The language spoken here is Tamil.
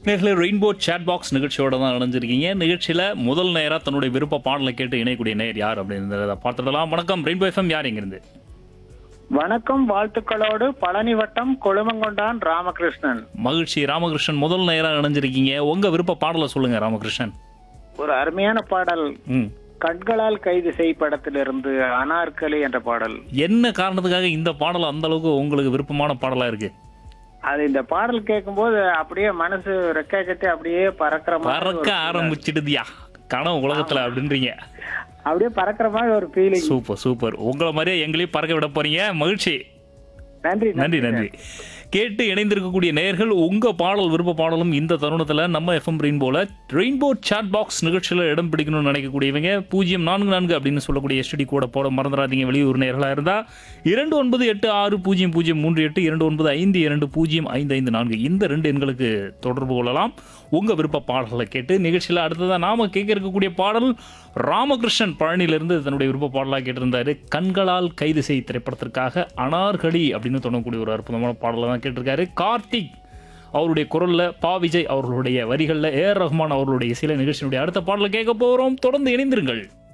நேர்களே ரெயின்போ சேட் பாக்ஸ் நிகழ்ச்சியோட தான் இணைஞ்சிருக்கீங்க நிகழ்ச்சியில் முதல் நேராக தன்னுடைய விருப்ப பாடலை கேட்டு இணையக்கூடிய நேர் யார் அப்படின்றத பார்த்துடலாம் வணக்கம் ரெயின்போ எஃப்எம் யார் இங்கிருந்து வணக்கம் வாழ்த்துக்களோடு பழனி வட்டம் கொழுமங்கொண்டான் ராமகிருஷ்ணன் மகிழ்ச்சி ராமகிருஷ்ணன் முதல் நேராக இணைஞ்சிருக்கீங்க உங்க விருப்ப பாடலை சொல்லுங்க ராமகிருஷ்ணன் ஒரு அருமையான பாடல் ம் கண்களால் கைது செய் படத்திலிருந்து அனார்கலி என்ற பாடல் என்ன காரணத்துக்காக இந்த பாடல் அந்த அளவுக்கு உங்களுக்கு விருப்பமான பாடலா இருக்கு அது இந்த பாடல் கேட்கும்போது அப்படியே மனசு ரெக்கை கட்டி அப்படியே பறக்கிற மாதிரி பறக்க ஒரு- ஆரம்பிச்சிடுதியா கனவு உலகத்துல அப்படின்றீங்க அப்படியே பறக்கிற மாதிரி ஒரு ஃபீலிங் சூப்பர் சூப்பர் உங்களை மாதிரியே எங்களையும் பறக்க விட போறீங்க மகிழ்ச்சி நன்றி நன்றி நன்றி கேட்டு இணைந்திருக்கக்கூடிய நேயர்கள் உங்க பாடல் விருப்ப பாடலும் இந்த தருணத்துல நம்ம எஃப்எம் ரெயின்போல ரெயின்போ சாட் பாக்ஸ் நிகழ்ச்சியில இடம் பிடிக்கணும்னு நினைக்கக்கூடியவங்க பூஜ்ஜியம் நான்கு நான்கு அப்படின்னு சொல்லக்கூடிய எஸ்டி கூட போட மறந்துடாதீங்க வெளியூர் நேர்களா இருந்தா இரண்டு ஒன்பது எட்டு ஆறு பூஜ்ஜியம் பூஜ்ஜியம் மூன்று எட்டு இரண்டு ஒன்பது ஐந்து இரண்டு பூஜ்ஜியம் ஐந்து ஐந்து நான்கு இந்த ரெண்டு எண்களுக்கு தொடர்பு கொள்ளலாம் உங்க விருப்ப பாடல்களை கேட்டு நிகழ்ச்சியில அடுத்ததா நாம கேட்க இருக்கக்கூடிய பாடல் ராமகிருஷ்ணன் பழனியிலிருந்து தன்னுடைய விருப்ப பாடலாக கேட்டிருந்தாரு கண்களால் கைது செய் திரைப்படத்திற்காக அனார்கலி அப்படின்னு தொடங்கக்கூடிய ஒரு அற்புதமான பாடலை தான் கேட்டிருக்காரு கார்த்திக் அவருடைய குரல்ல பா விஜய் அவர்களுடைய வரிகளில் ஏஆர் ரஹ்மான் அவர்களுடைய சில நிகழ்ச்சியினுடைய அடுத்த பாடலை கேட்க போகிறோம் தொடர்ந்து இணைந்திருங்கள்